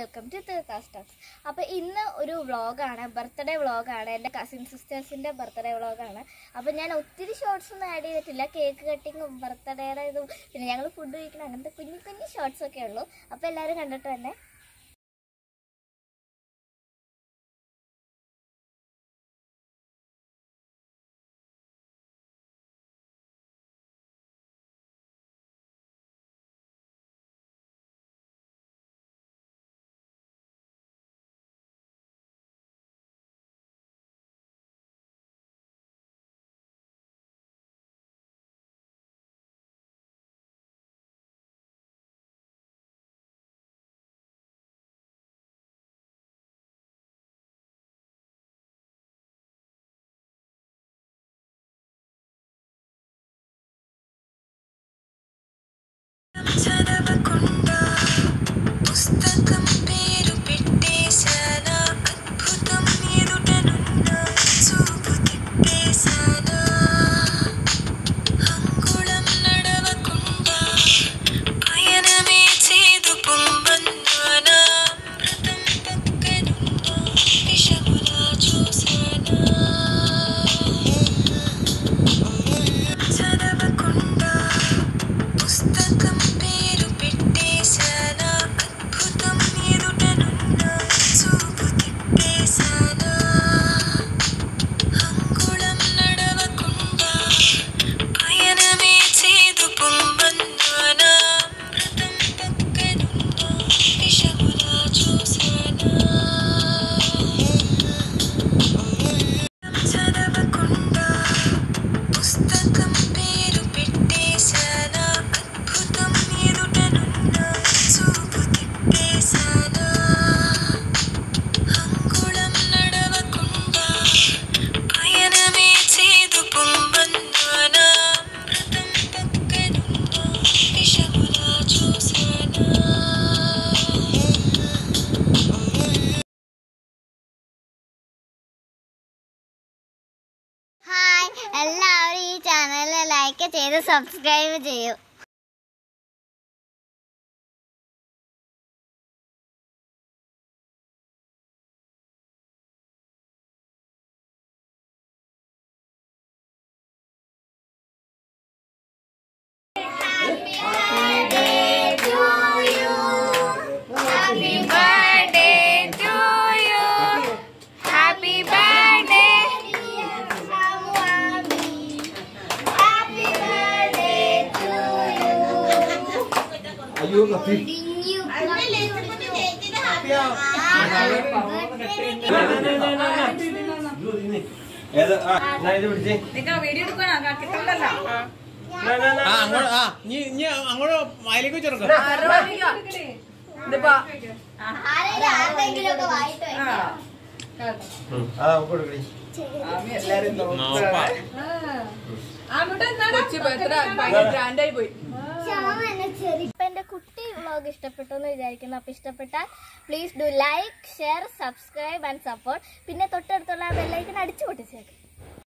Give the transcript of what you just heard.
Welcome to തീർക്കാസ്റ്റോക്സ് അപ്പോൾ ഇന്ന് ഒരു വ്ളോഗാണ് ബർത്ത്ഡേ വ്ളോഗാണ് എൻ്റെ കസിൻ സിസ്റ്റേഴ്സിൻ്റെ ബർത്ത്ഡേ വ്ളോഗാണ് അപ്പോൾ ഞാൻ ഒത്തിരി ഷോർട്സ് ഒന്നും ആഡ് ചെയ്തിട്ടില്ല കേക്ക് കട്ടിങ്ങും ബർത്ത്ഡേയുടെ ഇതും പിന്നെ ഞങ്ങൾ ഫുഡ് കഴിക്കണം അങ്ങനത്തെ കുഞ്ഞു കുഞ്ഞു ഷോർട്സ് ഒക്കെ ഉള്ളൂ അപ്പോൾ എല്ലാവരും കണ്ടിട്ട് തന്നെ చదవకుండా పుస్తకం పేరు పెట్టేశానా అద్భుతం ఎదుటనున్న చూపు తిప్పేశానా అంగుళం నడవకుండా పయనమే చేదు పొమ్మన్నానా అమృతం పక్కనున్న విషములా చూశానా చదవకుండా పుస్తకం పేరు పెట్టేశానా అద్భుతం ఎదుటనున్న చూపు తిప్పేశానా అంగుళం నడవకుండా పయనమే చేదు పొమ్మన్నానా అమృతం పక్కనున్న విషములా చూశానా చదవకుండా పుస్తకం పేరు పెట్టేశానా అద్భుతం ఎదుటనున్న చూపు తిప్పేశానా అంగుళం నడవకుండా పయనమే చేదు పొమ్మన్నానా అమృతం పక్కనున్న విషములా చూశానా ഹായ് എല്ലാവരും ഈ ചാനൽ ലൈക്ക് ചെയ്ത് സബ്സ്ക്രൈബ് ചെയ്യൂ Happy birthday! Happy birthday to you. അയ്യോ കത്തി ഏത് ആ എന്നാ ഇത് പിടിച്ചേ ആ അങ്ങോട്ട് ആ നീ നീ അങ്ങോട്ട് അതിലേക്ക് വെച്ചിറക്കാം ആരെങ്കിലും വായിട്ട് ഉം, അതാ നമുക്ക് കൊടുക്കടി ഇപ്പൊ എന്റെ കുട്ടി വ്ളോഗ് ഇഷ്ടപ്പെട്ടു എന്ന് വിചാരിക്കുന്നു അപ്പൊ ഇഷ്ടപ്പെട്ടാൽ please do like share subscribe and support പിന്നെ തൊട്ടടുത്തുള്ള ബെല്ലൈക്കൻ അടിച്ചു പൊട്ടിച്ചേക്കും